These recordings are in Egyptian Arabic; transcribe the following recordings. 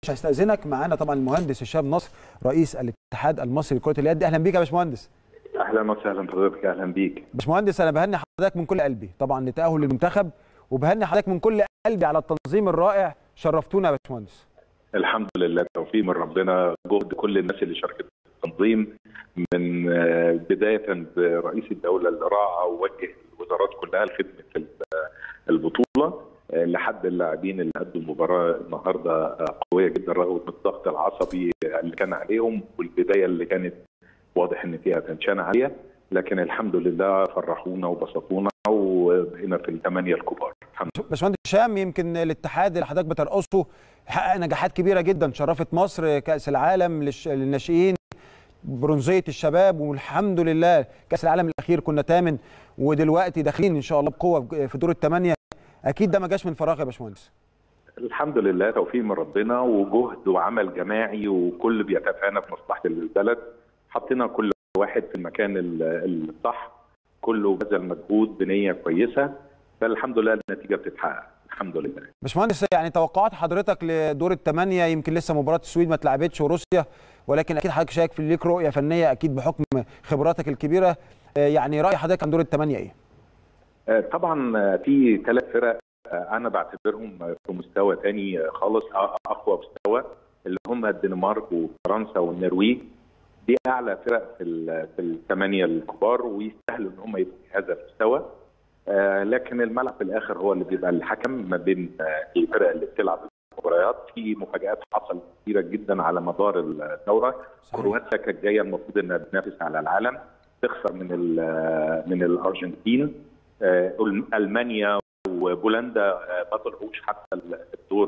هستاذنك معانا طبعا المهندس هشام نصر رئيس الاتحاد المصري لكره اليد اهلا بيك يا باشمهندس اهلا وسهلا حضرتك اهلا بيك باشمهندس انا بهني حضرتك من كل قلبي طبعا لتاهل للمنتخب وبهني حضرتك من كل قلبي على التنظيم الرائع شرفتونا يا باشمهندس الحمد لله توفيق من ربنا جهد كل الناس اللي شاركت في التنظيم من بدايه برئيس الدوله اللي راعى ووجه الوزارات كلها لخدمه البطوله لحد اللاعبين اللي ادوا المباراه النهارده قويه جدا رغم الضغط العصبي اللي كان عليهم والبدايه اللي كانت واضح ان فيها تنشان عاليه لكن الحمد لله فرحونا وبسطونا وبقينا في الثمانيه الكبار الحمد لله باشمهندس هشام يمكن الاتحاد اللي حضرتك بترأسه حقق نجاحات كبيره جدا شرفت مصر كاس العالم للناشئين برونزيه الشباب والحمد لله كاس العالم الاخير كنا ثامن ودلوقتي داخلين ان شاء الله بقوه في دور الثمانيه اكيد ده ما جاش من فراغ يا باشمهندس الحمد لله توفيق من ربنا وجهد وعمل جماعي وكل بيتفانى في مصلحه البلد حطينا كل واحد في المكان الصح كله بذل مجهود بنيه كويسه فالحمد لله النتيجه بتتحقق الحمد لله باشمهندس يعني توقعات حضرتك لدور الثمانيه يمكن لسه مباراه السويد ما اتلعبتش وروسيا ولكن اكيد حضرتك شايف في ليك رؤيه فنيه اكيد بحكم خبراتك الكبيره يعني راي حضرتك عن دور الثمانيه ايه؟ طبعا في ثلاث فرق انا بعتبرهم في مستوى ثاني خالص اقوى مستوى اللي هم الدنمارك وفرنسا والنرويج دي اعلى فرق في في الثمانيه الكبار ويستاهلوا ان هم يبقوا في هذا المستوى آه لكن الملعب في الاخر هو اللي بيبقى الحكم ما بين آه الفرق اللي بتلعب المباريات في مفاجات حصلت كثيره جدا على مدار الدوره كرواتيا كانت جايه المفروض انها تنافس على العالم تخسر من من الارجنتين آه المانيا وبولندا ما طلعوش حتى الدور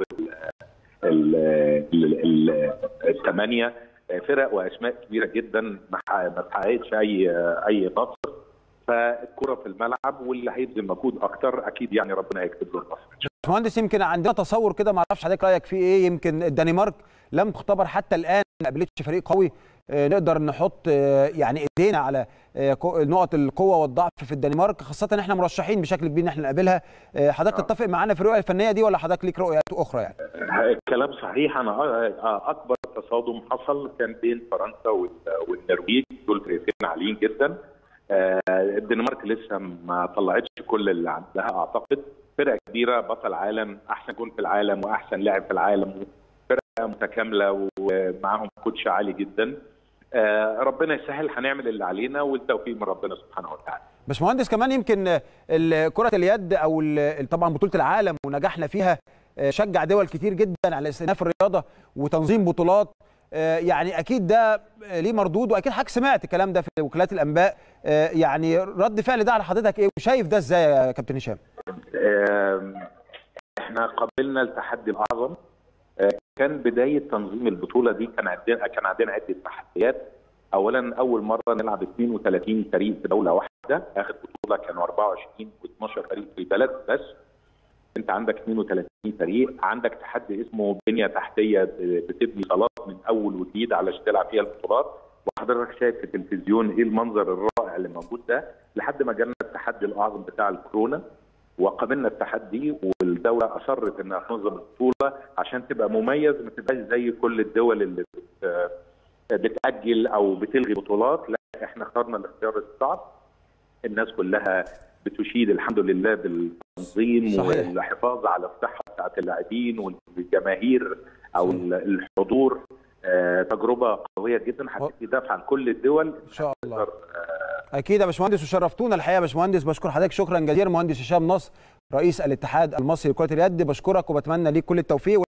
الثمانيه فرق واسماء كبيره جدا ما حققتش اي اي نصر فالكره في الملعب واللي هيبذل مجهود اكتر اكيد يعني ربنا هيكتب له النصر باشمهندس يمكن عندنا تصور كده ما اعرفش حضرتك رايك فيه ايه يمكن الدنمارك لم تختبر حتى الان ما قابلتش فريق قوي نقدر نحط يعني ايدينا على نقط القوه والضعف في الدنمارك خاصه ان احنا مرشحين بشكل كبير ان احنا نقابلها حضرتك تتفق معانا في الرؤيه الفنيه دي ولا حضرتك ليك رؤيات اخرى يعني الكلام صحيح انا اكبر تصادم حصل كان بين فرنسا والنرويج دول فرقتين عاليين جدا الدنمارك لسه ما طلعتش كل اللي عندها اعتقد فرقه كبيره بطل عالم احسن جون في العالم واحسن لاعب في العالم فرقه متكامله ومعاهم كوتش عالي جدا ربنا يسهل هنعمل اللي علينا والتوفيق من ربنا سبحانه وتعالى باشمهندس كمان يمكن كره اليد او طبعا بطوله العالم ونجاحنا فيها شجع دول كتير جدا على استئناف الرياضه وتنظيم بطولات يعني اكيد ده ليه مردود واكيد حضرتك سمعت الكلام ده في وكالات الانباء يعني رد فعل ده على حضرتك ايه وشايف ده ازاي يا كابتن هشام؟ احنا قبلنا التحدي الاعظم كان بدايه تنظيم البطوله دي كان عندنا كان عندنا عده تحديات اولا اول مره نلعب 32 فريق في دوله واحده اخر بطوله كانوا 24 و12 فريق في البلد بس انت عندك 32 فريق عندك تحدي اسمه بنيه تحتيه بتبني صالات من اول وجديد علشان تلعب فيها البطولات وحضرتك شايف في التلفزيون ايه المنظر الرائع اللي موجود ده لحد ما جالنا التحدي الاعظم بتاع الكورونا وقابلنا التحدي والدوله اصرت انها تنظم البطوله عشان تبقى مميز ما تبقاش زي كل الدول اللي بتاجل او بتلغي بطولات لا احنا اخترنا الاختيار الصعب الناس كلها بتشيد الحمد لله بالتنظيم صحيح. والحفاظ على الصحه بتاعت اللاعبين والجماهير او الحضور آه تجربه قويه جدا هتدي دفع عن كل الدول ان شاء الله آه اكيد يا باشمهندس وشرفتونا الحقيقه يا باشمهندس بشكر حضرتك شكرا جزيلا مهندس هشام نصر رئيس الاتحاد المصري لكره اليد بشكرك وبتمنى ليك كل التوفيق